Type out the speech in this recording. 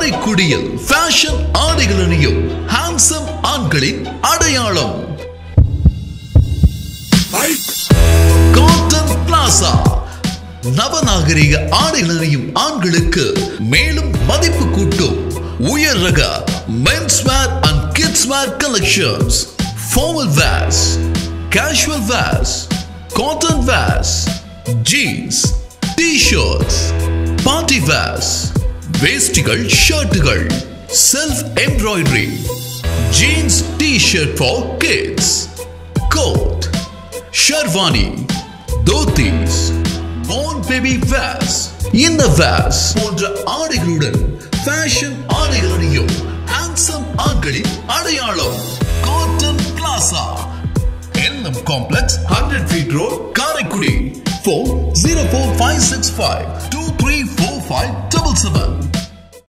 காரைக்குடியில் ஃபேஷன் ஆடைகள் அணியும் ஹான்சம் ஆண்களின் அடையாளம் காட்டன் பிளாசா நவநாகரிக ஆடைகள் அணியும் ஆண்களுக்கு மேலும் மதிப்பு கூட்டும் உயர் ரக men's wear and kids wear collections formal wears casual wears cotton wears jeans T-shirts party wears வேஷ்டிகள் ஷர்ட்டுகள் self embroidery jeans T-shirt for kids coat sherwani dhotis born baby wears இந்த வேர்ஸ் போன்ற ஆடைகளுடன் ஃபேஷன் ஆடைகள் அணியும் ஹேண்ட்ஸம் ஆண்களின் அடையாளம் cotton plaza LM complex hundred feet road Karaikudi phone zero four five six five two three four five